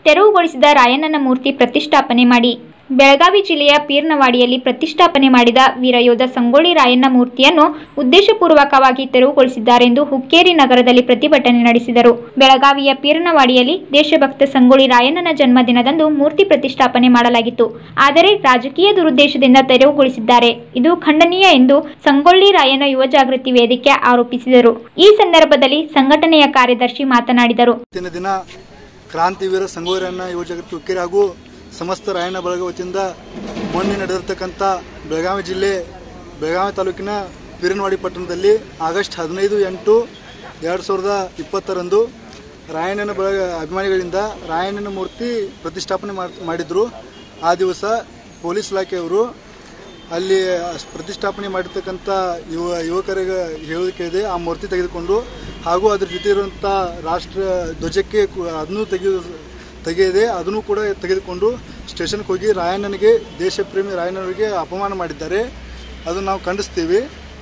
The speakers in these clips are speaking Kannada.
ತೆರವುಗೊಳಿಸಿದ ರಾಯಣ್ಣನ ಮೂರ್ತಿ ಪ್ರತಿಷ್ಠಾಪನೆ ಮಾಡಿ ಬೆಳಗಾವಿ ಜಿಲ್ಲೆಯ ಪೀರ್ನವಾಡಿಯಲ್ಲಿ ಪ್ರತಿಷ್ಠಾಪನೆ ಮಾಡಿದ ವೀರಯೋಧ ಸಂಗೊಳ್ಳಿ ರಾಯಣ್ಣ ಮೂರ್ತಿಯನ್ನು ಉದ್ದೇಶಪೂರ್ವಕವಾಗಿ ತೆರವುಗೊಳಿಸಿದ್ದಾರೆಂದು ಹುಕ್ಕೇರಿ ನಗರದಲ್ಲಿ ಪ್ರತಿಭಟನೆ ನಡೆಸಿದರು ಬೆಳಗಾವಿಯ ಪೀರ್ನವಾಡಿಯಲ್ಲಿ ದೇಶಭಕ್ತ ಸಂಗೊಳ್ಳಿ ರಾಯಣ್ಣನ ಜನ್ಮದಿನದಂದು ಮೂರ್ತಿ ಪ್ರತಿಷ್ಠಾಪನೆ ಮಾಡಲಾಗಿತ್ತು ಆದರೆ ರಾಜಕೀಯ ದುರುದ್ದೇಶದಿಂದ ತೆರವುಗೊಳಿಸಿದ್ದಾರೆ ಇದು ಖಂಡನೀಯ ಎಂದು ಸಂಗೊಳ್ಳಿ ರಾಯಣ್ಣ ಯುವ ಜಾಗೃತಿ ವೇದಿಕೆ ಆರೋಪಿಸಿದರು ಈ ಸಂದರ್ಭದಲ್ಲಿ ಸಂಘಟನೆಯ ಕಾರ್ಯದರ್ಶಿ ಮಾತನಾಡಿದರು ಇವತ್ತಿನ ದಿನ ಕ್ರಾಂತಿವೀರ ಸಂಗೊಳ್ಳಿಯನ್ನ ಯುವ ಜಗತ್ತು ಹುಕ್ಕೇರಿ ಹಾಗೂ ಸಮಸ್ತ ರಾಯಣ್ಣ ಬಳಗ ವತಿಯಿಂದ ಮೊನ್ನೆ ನಡೆದಿರ್ತಕ್ಕಂಥ ಬೆಳಗಾವಿ ಜಿಲ್ಲೆ ಬೆಳಗಾವಿ ತಾಲೂಕಿನ ವೀರನವಾಡಿ ಪಟ್ಟಣದಲ್ಲಿ ಆಗಸ್ಟ್ ಹದಿನೈದು ಎಂಟು ಎರಡು ಸಾವಿರದ ಇಪ್ಪತ್ತರಂದು ರಾಯಣ್ಣನ ಬಳಗ ಅಭಿಮಾನಿಗಳಿಂದ ರಾಯಣ್ಣನ ಮೂರ್ತಿ ಪ್ರತಿಷ್ಠಾಪನೆ ಮಾಡ್- ಮಾಡಿದ್ರು ಆ ದಿವಸ ಪೊಲೀಸ್ ಇಲಾಖೆಯವರು ಅಲ್ಲಿ ಪ್ರತಿಷ್ಠಾಪನೆ ಮಾಡಿರ್ತಕ್ಕಂಥ ಯುವ ಯುವಕರಿಗೆ ಹೇಳೋದಕ್ಕೆ ಇದೆ ಆ ಮೂರ್ತಿ ತೆಗೆದುಕೊಂಡು ಹಾಗೂ ಅದ್ರ ಜೊತೆ ಇರುವಂಥ ರಾಷ್ಟ್ರ ಧ್ವಜಕ್ಕೆ ಕು- ಅದನ್ನು ತೆಗೆದು ತೆಗೆಯದೆ ಅದನ್ನು ಕೂಡ ತೆಗೆದುಕೊಂಡು ಸ್ಟೇಷನ್ಗೆ ಹೋಗಿ ರಾಯಣ್ಣನಿಗೆ ದೇಶಪ್ರೇಮಿ ರಾಯಣ್ಣನಿಗೆ ಅಪಮಾನ ಮಾಡಿದ್ದಾರೆ ಅದನ್ನು ನಾವು ಖಂಡಿಸ್ತೀವಿ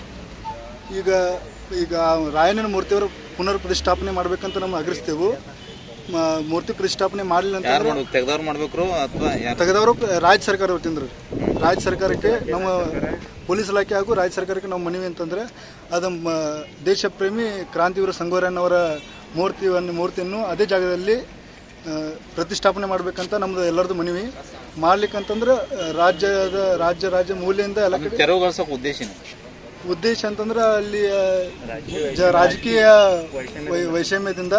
ಈಗ ಈಗ ರಾಯಣ್ಣನ ಮೂರ್ತಿಯವರ ಪುನರ್ ಪ್ರತಿಷ್ಠಾಪನೆ ಮಾಡ್ಬೇಕಂತ ನಾವು ಆಗ್ರಹಿಸ್ತೇವೆ ಮ- ಮೂರ್ತಿ ಪ್ರತಿಷ್ಠಾಪನೆ ಮಾಡಲಿಲ್ಲ ಯಾರು ಅಂತಂದ್ರೆ ಮಾಡ್ಬೇಕು ತೆಗ್ದವ್ರು ಮಾಡ್ಬೇಕ್ರು ಅಥವಾ ಯಾರು ತೆಗೆದವರು ರಾಜ್ಯ ಸರ್ಕಾರ ವತಿಯಿಂದ ರಾಜ್ಯ ಸರ್ಕಾರಕ್ಕೆ ನಮ್ಮ ಪೊಲೀಸ್ ಇಲಾಖೆ ಹಾಗೂ ರಾಜ್ಯ ಸರ್ಕಾರಕ್ಕೆ ನಾವು ಮನವಿ ಅಂತಂದ್ರೆ ಅದು ಮ- ದೇಶಪ್ರೇಮಿ ಕ್ರಾಂತಿವೀರ ಸಂಗೋರಣ್ಣವರ ಮೂರ್ತಿಯನ್ನು ಮೂರ್ತಿಯನ್ನು ಅದೇ ಜಾಗದಲ್ಲಿ ಆ, ಪ್ರತಿಷ್ಠಾಪನೆ ಮಾಡಬೇಕಂತ ನಮ್ದು ಎಲ್ಲರದು ಮನವಿ ಮಾಡ್ಲಿಕ್ಕಂತಂದ್ರೆ ಆ, ರಾಜ್ಯದ ರಾಜ್ಯ ರಾಜ್ಯ ಮೂಲೆಯಿಂದ ಎಲ್ಲ ಕಡೆ ತೆರವುಗೊಳಿಸೋಕೆ ಉದ್ದೇಶ ಏನು? ಉದ್ದೇಶ ಅಂತಂದ್ರೆ ಅಲ್ಲಿ ಆ, ಜ- ರಾಜಕೀಯ ವೈ- ವೈಷಮ್ಯದಿಂದ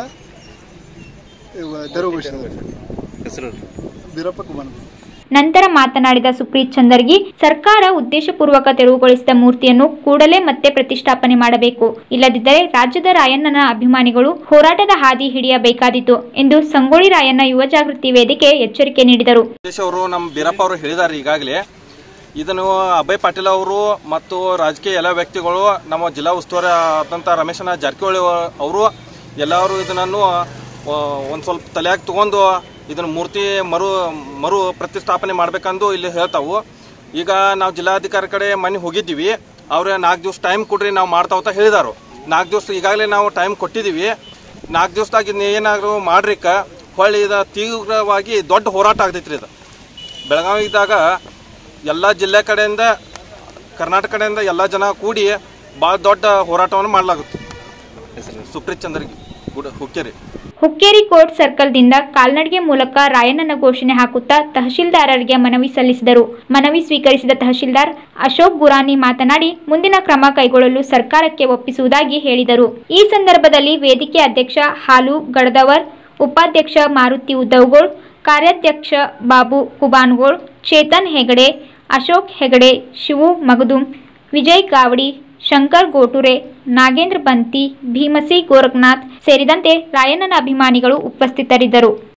ಇವ- ತೆರವುಗೊಳಿಸಿದ್ದಾರೆ ಹೆಸರು ಬೀರಪ್ಪ ಕುಮಾರ್ ನಂತರ ಮಾತನಾಡಿದ ಸುಪ್ರೀತ್ ಚಂದರ್ಗಿ ಸರ್ಕಾರ ಉದ್ದೇಶಪೂರ್ವಕ ತೆರವುಗೊಳಿಸಿದ ಮೂರ್ತಿಯನ್ನು ಕೂಡಲೇ ಮತ್ತೆ ಪ್ರತಿಷ್ಠಾಪನೆ ಮಾಡಬೇಕು ಇಲ್ಲದಿದ್ದರೆ ರಾಜ್ಯದ ರಾಯಣ್ಣನ ಅಭಿಮಾನಿಗಳು ಹೋರಾಟದ ಹಾದಿ ಹಿಡಿಯಬೇಕಾದೀತು ಎಂದು ಸಂಗೊಳ್ಳಿ ರಾಯಣ್ಣ ಯುವ ಜಾಗೃತಿ ವೇದಿಕೆ ಎಚ್ಚರಿಕೆ ನೀಡಿದರು ಸುರೇಶ್ ಅವರು ನಮ್ಮ ಬೀರಪ್ಪ ಅವರು ಹೇಳಿದ್ದಾರೆ ಈಗಾಗಲೇ ಇದನ್ನು ಅಭಯ್ ಪಾಟೀಲ್ ಅವರು ಮತ್ತು ರಾಜಕೀಯ ಎಲ್ಲ ವ್ಯಕ್ತಿಗಳು ನಮ್ಮ ಜಿಲ್ಲಾ ಉಸ್ತುವಾರಿ ಆದಂಥ ರಮೇಶನ ಜಾರಕಿಹೊಳಿ ಅವರು ಎಲ್ಲರೂ ಇದನ್ನು ಒಂದು ಸ್ವಲ್ಪ ತಲೆಯಾಗಿ ತಗೊಂಡು ಇದನ್ನು ಮೂರ್ತಿ ಮರು ಮರು ಪ್ರತಿಷ್ಠಾಪನೆ ಮಾಡ್ಬೇಕಂದು ಇಲ್ಲಿ ಹೇಳ್ತಾವು ಈಗ ನಾವು ಜಿಲ್ಲಾಧಿಕಾರಿ ಕಡೆ ಮನೆ ಹೋಗಿದ್ದೀವಿ ಅವ್ರೆ ನಾಲ್ಕು ದಿವಸ ಟೈಮ್ ಕೊಡ್ರಿ ನಾವು ಮಾಡ್ತಾವ ಅಂತ ಹೇಳಿದಾರು ನಾಲ್ಕು ದಿವಸ ಈಗಾಗಲೇ ನಾವು ಟೈಮ್ ಕೊಟ್ಟಿದ್ದೀವಿ ನಾಲ್ಕು ದಿವಸದಾಗ ಇದನ್ನ ಏನಾದ್ರು ಮಾಡ್ರಿಕ ಹೊಳ್ಳಿ ಇದು ತೀವ್ರವಾಗಿ ದೊಡ್ಡ ಹೋರಾಟ ಆಗ್ತೈತ್ರಿ ಇದು ಬೆಳಗಾವಿದಾಗ ಎಲ್ಲ ಜಿಲ್ಲೆ ಕಡೆಯಿಂದ ಕರ್ನಾಟಕ ಕಡೆಯಿಂದ ಎಲ್ಲ ಜನ ಕೂಡಿ ಭಾಳ ದೊಡ್ಡ ಹೋರಾಟವನ್ನು ಮಾಡಲಾಗುತ್ತೆ ಸುಪ್ರೀತ್ ಚಂದ್ರಗಿ ಗುಡ ಹುಕ್ಕೇರಿ ಹುಕ್ಕೇರಿ ಕೋರ್ಟ್ ಸರ್ಕಲ್ದಿಂದ ಕಾಲ್ನಡಿಗೆ ಮೂಲಕ ರಾಯಣ್ಣನ ಘೋಷಣೆ ಹಾಕುತ್ತಾ ತಹಶೀಲ್ದಾರರಿಗೆ ಮನವಿ ಸಲ್ಲಿಸಿದರು ಮನವಿ ಸ್ವೀಕರಿಸಿದ ತಹಶೀಲ್ದಾರ್ ಅಶೋಕ್ ಗುರಾನಿ ಮಾತನಾಡಿ ಮುಂದಿನ ಕ್ರಮ ಕೈಗೊಳ್ಳಲು ಸರ್ಕಾರಕ್ಕೆ ಒಪ್ಪಿಸುವುದಾಗಿ ಹೇಳಿದರು ಈ ಸಂದರ್ಭದಲ್ಲಿ ವೇದಿಕೆ ಅಧ್ಯಕ್ಷ ಹಾಲು ಗಡದವರ್ ಉಪಾಧ್ಯಕ್ಷ ಮಾರುತಿ ಉದ್ದವಗೋಳ್ ಕಾರ್ಯಾಧ್ಯಕ್ಷ ಬಾಬು ಕುಬಾನ್ಗೋಳ್ ಚೇತನ್ ಹೆಗಡೆ ಅಶೋಕ್ ಹೆಗಡೆ ಶಿವು ಮಗದುಂ ವಿಜಯ್ ಗಾವಡಿ ಶಂಕರ್ ಗೋಟುರೆ ನಾಗೇಂದ್ರ ಬಂತಿ ಭೀಮಸಿ ಗೋರಖನಾಥ್ ಸೇರಿದಂತೆ ರಾಯಣ್ಣನ ಅಭಿಮಾನಿಗಳು ಉಪಸ್ಥಿತರಿದ್ದರು